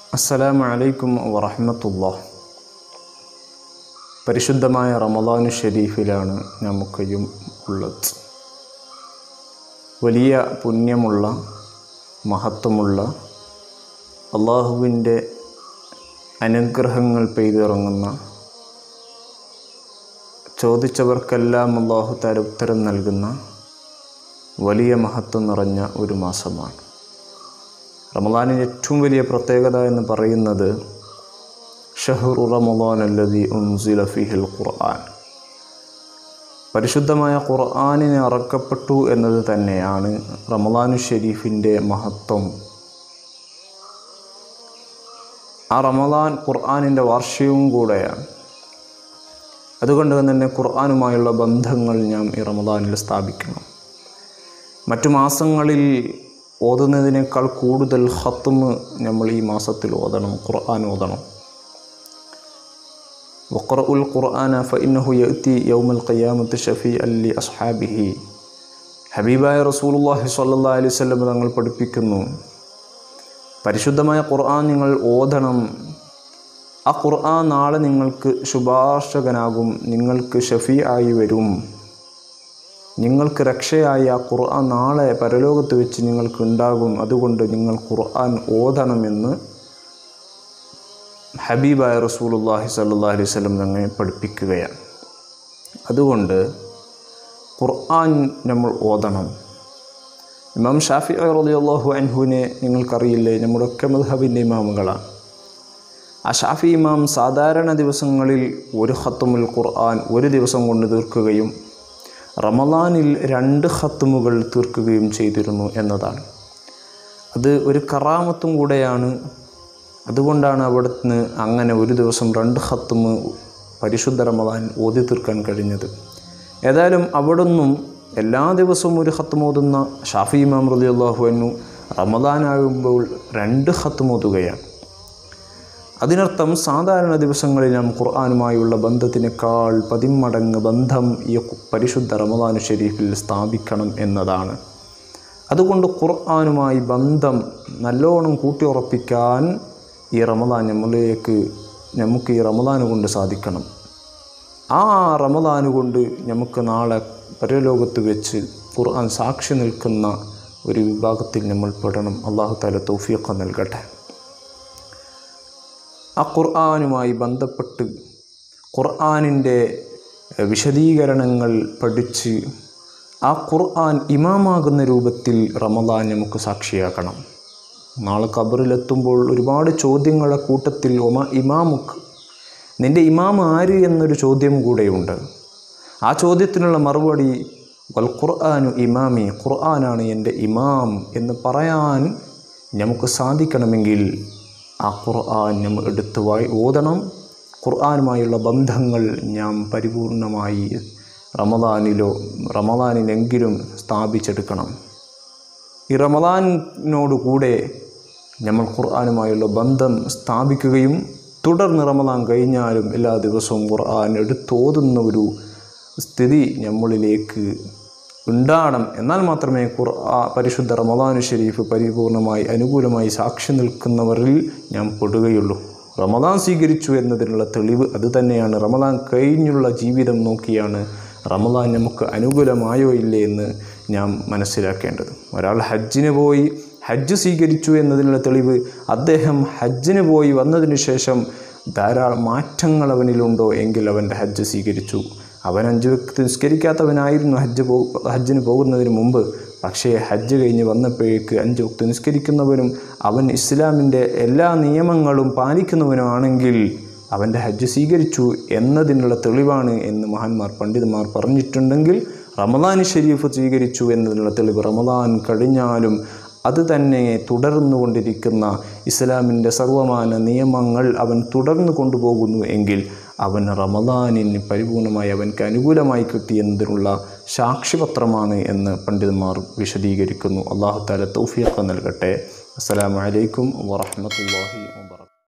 അസ്സലാമു അലൈക്കും വറഹമത്തുള്ള പരിശുദ്ധമായ റമദാനു ഷരീഫിലാണ് നമുക്കയും ഉള്ളത് വലിയ പുണ്യമുള്ള മഹത്വമുള്ള അള്ളാഹുവിൻ്റെ അനുഗ്രഹങ്ങൾ പെയ്തിറങ്ങുന്ന ചോദിച്ചവർക്കെല്ലാം അള്ളാഹു താര ഉത്തരം നൽകുന്ന വലിയ മഹത്വം നിറഞ്ഞ ഒരു മാസമാണ് റമദാനിൻ്റെ ഏറ്റവും വലിയ പ്രത്യേകത എന്ന് പറയുന്നത് ഷഹറു റമദാൻ അല്ലതി ഉൻസില ഫിഹിൽ ഖുർആൻ പരിശുദ്ധമായ ഖുർആാനിനെ അറക്കപ്പെട്ടു എന്നത് തന്നെയാണ് റമദാനു ഷെരീഫിൻ്റെ മഹത്വം ആ റമദാൻ ഖുർആാനിൻ്റെ വാർഷികവും കൂടെയാണ് അതുകൊണ്ട് തന്നെ ഖുർആാനുമായുള്ള ബന്ധങ്ങൾ ഞാൻ ഈ റമദാനിൽ സ്ഥാപിക്കണം മറ്റു മാസങ്ങളിൽ ഓതുന്നതിനേക്കാൾ കൂടുതൽ ഹത്തുമ് നമ്മൾ ഈ മാസത്തിൽ ഓതണം ഖുർആൻ ഓതണം വഖറ ഉൽ ഖുർആന ഫഇന്നഹു യഅതി യൗമൽ ഖിയാമത്ത് ഷഫീ അല്ലി അസ്ഹാബിഹി ഹബീബായ റസൂലുള്ളാഹി സ്വല്ലല്ലാഹി അലൈഹി വസല്ലം തങ്ങൾ പഠിപ്പിക്കുന്നു പരിശുദ്ധമായ ഖുർആൻ നിങ്ങൾ ഓതണം ആ ഖുർആൻ നാളെ നിങ്ങൾക്ക് ശുപാർശകനാകും നിങ്ങൾക്ക് ഷഫീ ആയി വരും നിങ്ങൾക്ക് രക്ഷയായി ആ ഖുർആൻ നാളെ പരലോകത്ത് വെച്ച് നിങ്ങൾക്ക് ഉണ്ടാകും അതുകൊണ്ട് നിങ്ങൾ ഖുർആൻ ഓതണമെന്ന് ഹബീബായ റസൂലുല്ലാഹി സല്ലാ അലൈഹി സ്വലം ഞങ്ങളെ പഠിപ്പിക്കുകയാണ് അതുകൊണ്ട് ഖുർആൻ നമ്മൾ ഓതണം ഇമാം ഷാഫി റളിയല്ലാഹു അൻഹുവിനെ നിങ്ങൾക്കറിയില്ലേ നമ്മുടെയൊക്കെ മദ്ഹബിൻ്റെ ഇമാമുകളാണ് ആ ഷാഫി ഇമാം സാധാരണ ദിവസങ്ങളിൽ ഒരു ഖത്തുമുൽ ഖുർആൻ ഒരു ദിവസം കൊണ്ട് തീർക്കുകയും റമദാനിൽ രണ്ട് ഖത്തുമുകൾ തീർക്കുകയും ചെയ്തിരുന്നു എന്നതാണ് അത് ഒരു കറാമത്തും കൂടെയാണ് അതുകൊണ്ടാണ് അവിടുന്ന് അങ്ങനെ ഒരു ദിവസം രണ്ട് ഖത്തുമ് പരിശുദ്ധ റമദാൻ ഓതി തീർക്കാൻ കഴിഞ്ഞത് ഏതായാലും അവിടുന്നും എല്ലാ ദിവസവും ഒരു ഖത്തും ഓതുന്ന ഷാഫി ഇമാം റലി അള്ളാഹു എന്നു റമദാനാകുമ്പോൾ രണ്ട് ഖത്തും ഓതുകയാണ് അതിനർത്ഥം സാധാരണ ദിവസങ്ങളിൽ നാം ഖുർആാനുമായുള്ള ബന്ധത്തിനേക്കാൾ പതിന്മടങ്ങ് ബന്ധം ഈ പരിശുദ്ധ റമദാനു ഷരീഫിൽ സ്ഥാപിക്കണം എന്നതാണ് അതുകൊണ്ട് ഖുർആാനുമായി ബന്ധം നല്ലോണം കൂട്ടിയുറപ്പിക്കാൻ ഈ റമദാൻ നമ്മളിലേക്ക് നമുക്ക് ഈ റമദാൻ കൊണ്ട് സാധിക്കണം ആ റമദാൻ കൊണ്ട് നമുക്ക് നാളെ പരലോകത്ത് വെച്ച് ഖുർആൻ സാക്ഷി നിൽക്കുന്ന ഒരു വിഭാഗത്തിൽ നമ്മൾ പെടണം അള്ളാഹു താല തൗഫീഖ നൽകട്ടെ ആ ഖുർആാനുമായി ബന്ധപ്പെട്ട് ഖുർആാനിൻ്റെ വിശദീകരണങ്ങൾ പഠിച്ച് ആ ഖുർആൻ ഇമാമാകുന്ന രൂപത്തിൽ റമദാൻ നമുക്ക് സാക്ഷിയാക്കണം നാളെ ഖബറിലെത്തുമ്പോൾ ഒരുപാട് ചോദ്യങ്ങളെ കൂട്ടത്തിൽ ഒമ ഇമാമുക്ക് നിൻ്റെ ഇമാം ആര് എന്നൊരു ചോദ്യം കൂടെയുണ്ട് ആ ചോദ്യത്തിനുള്ള മറുപടി വൽ ഖുർആാനു ഇമാമി ഖുർആനാണ് എൻ്റെ ഇമാം എന്ന് പറയാൻ നമുക്ക് സാധിക്കണമെങ്കിൽ ആ ഖുർആൻ നമ്മൾ എടുത്ത് വായി ഓതണം ഖുർആനുമായുള്ള ബന്ധങ്ങൾ ഞാൻ പരിപൂർണമായി റമദാനിലോ റമദാനിലെങ്കിലും സ്ഥാപിച്ചെടുക്കണം ഈ റമദാനിനോട് കൂടെ നമ്മൾ ഖുർആനുമായുള്ള ബന്ധം സ്ഥാപിക്കുകയും തുടർന്ന് റമദാൻ കഴിഞ്ഞാലും എല്ലാ ദിവസവും ഖുർആൻ എടുത്തോതുന്ന ഒരു സ്ഥിതി നമ്മളിലേക്ക് ഉണ്ടാകണം എന്നാൽ മാത്രമേ ഖുർആ പരിശുദ്ധ റമദാനു ഷരീഫ് പരിപൂർണമായി അനുകൂലമായി സാക്ഷി നിൽക്കുന്നവരിൽ ഞാൻ പെടുകയുള്ളൂ റമദാൻ സ്വീകരിച്ചു എന്നതിനുള്ള തെളിവ് അതുതന്നെയാണ് റമദാൻ കഴിഞ്ഞുള്ള ജീവിതം നോക്കിയാണ് റമദാൻ നമുക്ക് അനുകൂലമായോ ഇല്ലേ എന്ന് ഞാൻ മനസ്സിലാക്കേണ്ടത് ഒരാൾ ഹജ്ജിന് പോയി ഹജ്ജ് സ്വീകരിച്ചു എന്നതിനുള്ള തെളിവ് അദ്ദേഹം ഹജ്ജിന് പോയി വന്നതിന് ശേഷം ധാരാളം മാറ്റങ്ങൾ അവനിലുണ്ടോ എങ്കിൽ അവൻ്റെ ഹജ്ജ് സ്വീകരിച്ചു അവൻ അഞ്ച് വ്യക്തി നിസ്കരിക്കാത്തവനായിരുന്നു ഹജ്ജ് പോ ഹജ്ജിന് പോകുന്നതിന് മുമ്പ് പക്ഷേ ഹജ്ജ് കഴിഞ്ഞ് വന്നപ്പോഴേക്ക് അഞ്ച് വക്ത് നിസ്കരിക്കുന്നവനും അവൻ ഇസ്ലാമിൻ്റെ എല്ലാ നിയമങ്ങളും പാലിക്കുന്നവനുമാണെങ്കിൽ അവൻ്റെ ഹജ്ജ് സ്വീകരിച്ചു എന്നതിനുള്ള തെളിവാണ് എന്ന് മഹാന്മാർ പണ്ഡിതന്മാർ പറഞ്ഞിട്ടുണ്ടെങ്കിൽ റമദാൻ ഷരീഫ് സ്വീകരിച്ചു എന്നതിനുള്ള തെളിവ് റമദാൻ കഴിഞ്ഞാലും അത് തന്നെ തുടർന്നു കൊണ്ടിരിക്കുന്ന ഇസ്ലാമിൻ്റെ സർവമാന നിയമങ്ങൾ അവൻ തുടർന്നു കൊണ്ടുപോകുന്നു എങ്കിൽ അവൻ റമദാനിന് പരിപൂർണമായി അവൻക്ക് അനുകൂലമായി കിട്ടിയെന്നതിനുള്ള സാക്ഷ്യപത്രമാണ് എന്ന് പണ്ഡിതന്മാർ വിശദീകരിക്കുന്നു അള്ളാഹു താല തൗഫീഖ നൽകട്ടെ അസ്സലാമു അലൈക്കും വറഹ്മത്തുള്ളാഹി വബറകാതുഹു